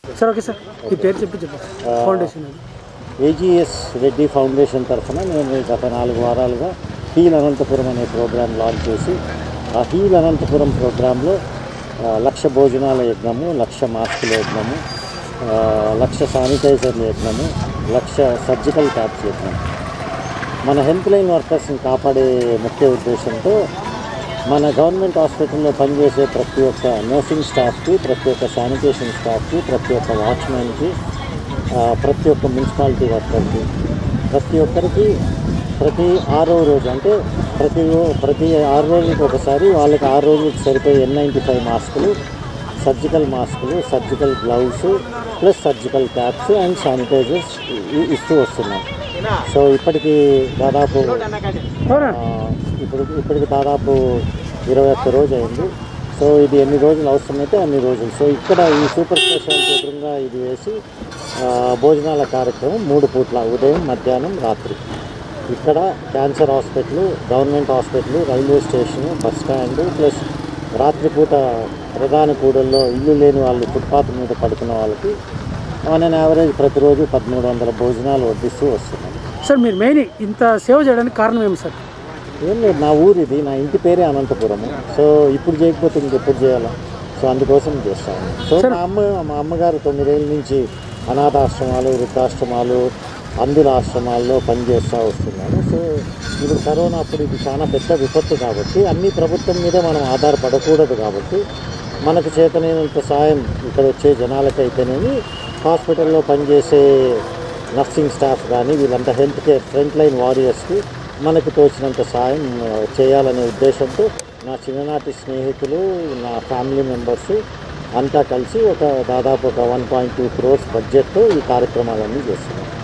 sir okay sir ఈ పేరు చెప్పి చెప్పండి ఫౌండేషన్ అది ఏజీఎస్ రెడ్డి ఫౌండేషన్ తరఫున మేము గత నాలుగు వారాలుగా హీల్ అనంతపురం అనే ప్రోగ్రాం లాంచ్ చేసి ఆ హీల్ అనంతపురం ప్రోగ్రాంలో ఆ, లక్ష భోజనాల యజ్ఞము లక్ష మాస్కుల యజ్ఞము ఆ, లక్ష శానిటైజర్ల యజ్ఞము లక్ష సర్జికల్ క్యాప్స్ యజ్ఞం మన హెల్త్ లైన్ వర్కర్స్ని కాపాడే ముఖ్య ఉద్దేశంతో మన గవర్నమెంట్ హాస్పిటల్లో పనిచేసే ప్రతి ఒక్క నర్సింగ్ స్టాఫ్కి ప్రతి ఒక్క శానిటేషన్ స్టాఫ్కి ప్రతి ఒక్క వాచ్మెన్కి ఆ, ప్రతి ఒక్క మున్సిపాలిటీ వర్కర్కి ప్రతి ఒక్కరికి ప్రతి ఆరో రోజు అంటే ప్రతి రో- ప్రతి ఆరు రోజులకి ఒకసారి వాళ్ళకి ఆరు రోజులకి సరిపోయే ఎన్ నైంటీ ఫైవ్ మాస్కులు సర్జికల్ మాస్కులు surgical gloves plus surgical caps and sanitisers ఇ- ఇస్తూ వస్తున్నాం సో ఇప్పటికి దాదాపు అవునా ఆ, ఇప్పుడు ఇప్పటికి దాదాపు ఇరవై ఒక్క రోజు అయింది సో ఇది ఎన్ని రోజులు అవసరమైతే అన్ని రోజులు సో ఇక్కడ ఈ సూపర్ స్పెషాలిటీ ఎదురుగా ఇది వేసి ఆ, భోజనాల కార్యక్రమం మూడు పూట్ల ఉదయం మధ్యాహ్నం రాత్రి ఇక్కడ cancer hospital government hospital railway station bus stand plus రాత్రిపూట ప్రధాన కూడల్లో ఇల్లు లేని వాళ్ళు ఫుట్పాత్ మీద పడుకున్న వాళ్ళకి ఆన్ అన్ యావరేజ్ ప్రతిరోజు పదమూడు వందల భోజనాలు వడ్డిస్తూ వస్తున్నాం సార్ మీరు మెయిన్ ఇంత సేవ చేయడానికి కారణం ఏమి సార్ ఏం లేదు నా ఊరు ఇది నా ఇంటి పేరే అనంతపురము సో ఇప్పుడు చేయకపోతే ఇంకెప్పుడు చేయాలా సో అందుకోసం చేస్తాను సో మా అమ్మ మా అమ్మగారు తొమ్మిదేళ్ళ నుంచి అనాథాశ్రమాలు వృద్ధాశ్రమాలు అందుల ఆశ్రమాల్లో పనిచేస్తూ వస్తున్నాను సో ఇప్పుడు కరోనా అప్పుడు ఇది చాలా పెద్ద విపత్తు కాబట్టి అన్ని ప్రభుత్వం మీదే మనం ఆధారపడకూడదు కాబట్టి మనకు చేతనైనంత సాయం ఇక్కడ వచ్చే జనాలకైతేనేమి హాస్పిటల్లో పనిచేసే నర్సింగ్ స్టాఫ్ కానీ వీళ్ళంతా హెల్త్ కేర్ ఫ్రంట్ లైన్ వారియర్స్కి మనకు తోచినంత సాయం ఆ, చేయాలనే ఉద్దేశంతో నా చిన్ననాటి స్నేహితులు నా ఫ్యామిలీ మెంబర్స్ అంతా కలిసి ఒక దాదాపు ఒక వన్ పాయింట్ టూ క్రోర్స్ బడ్జెట్తో ఈ కార్యక్రమాలన్నీ చేస్తున్నాం